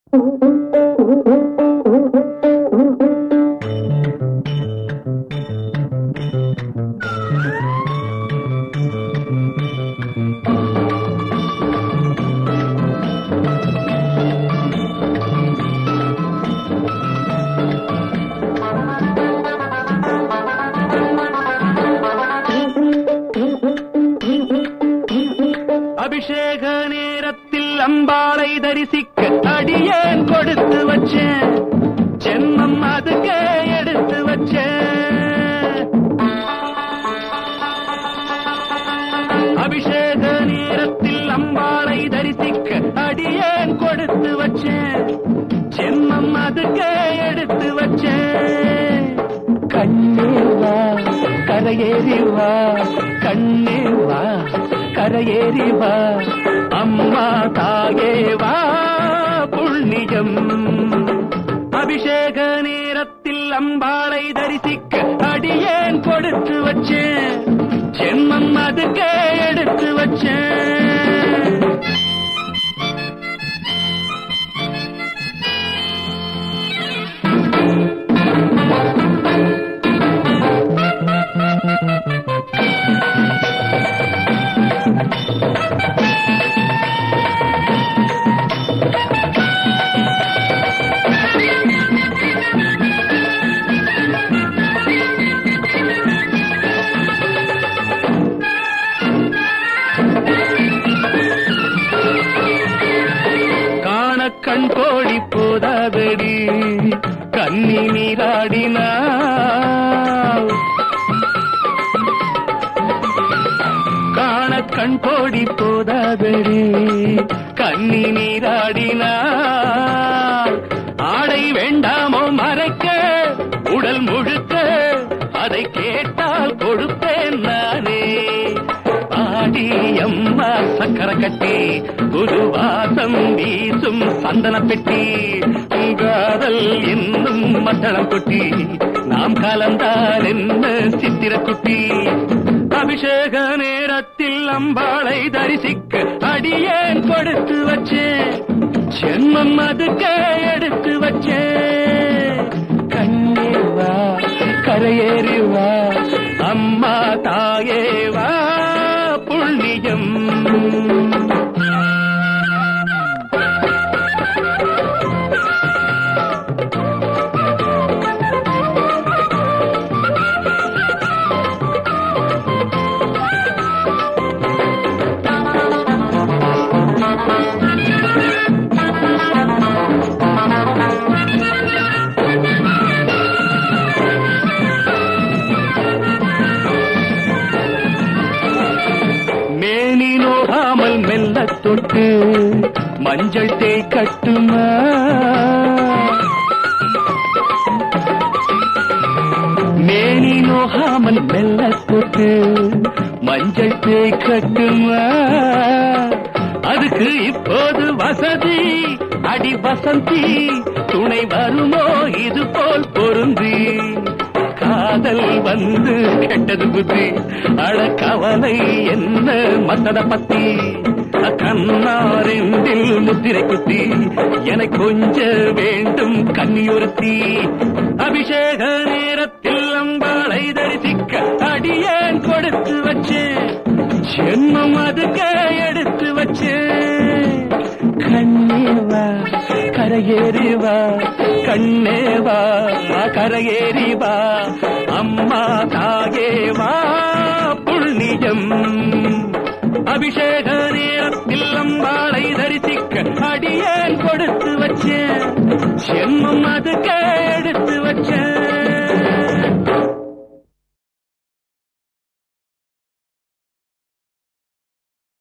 அபிஷேக நேரத்தில் அம்பாளை தரிசிக்க அடியேன் கொடுத்து வச்சேன் ஜென்மம் அதுக்கே எடுத்து வச்சேன் அபிஷேக நேரத்தில் அம்பாளை தரிசிக்க அடியேன் கொடுத்து வச்சேன் ஜென்மம் அதுக்கே எடுத்து வச்சேன் கண்ணே வா கரையேறி வா கண்ணே வா கரையேறி வா அம்மா தாயே வா புண்ணியம் அபிஷேக நேரத்தில் அம்பாளை தரிசிக்க அடியேன் கொடுத்து வச்சேன் ஜென்மம் அதுக்கே எடுத்து வச்சேன் காண கண் கோழி போதாதடி கண்ணி நீராடினா காண கண் கோடி போதாதடி கண்ணி நீராடினா ஆடை வேண்டாமோ மறைக்க உடல் முழுக்க அதை கேட்டால் கொடுப்பேன் நானே ஆடி அம்மா சக்கர கட்டி புது வாசம் வீசும் சந்தன பெட்டி காதல் என்னும் மத்தளம் கொட்டி நாம் கலந்தால் என்ன சித்திர குட்டி அபிஷேக நேரத்தில் அம்பாளை தரிசிக்க அடியேன் கொடுத்து வச்சேன் ஜென்மம் அதுக்கே எடுத்து வச்சேன் கண்ணே வா கரையேறி வா அம்மா தாயே வா புண்ணியம் மேனி நோகாமல் மெல்ல தொட்டு மஞ்சள் தேய் கட்டுமா மேனி நோகாமல் மெல்ல தொட்டு மஞ்சள் தேய் கட்டுமா அதுக்கு இப்போது வசதி அடி வசந்தி துணை வருமோ இது போல் பொருந்தி காதல் வந்து கெட்டது புத்தி அழ கவலை என்ன மத்தத பத்தி கண்ணாரெண்டில் முத்திரை குத்தி என கொஞ்ச வேண்டும் கன்னியொருத்தி அபிஷேக நேரத்தில் அம்பாளை தரிசிக்க அடியேன் கொடுத்து வச்சேன் ஜென்மம் அதுக்கே எடுத்து வச்சேன் கண்ணே வா கரையேறி வா கண்ணே வா கரையேறி வா அம்மா தாயே வா புண்ணியம் அபிஷேக நேரத்தில் அம்பாளை தரிசிக்க அடியேன் கொடுத்து வச்சேன் ஜென்மம் அதுக்கே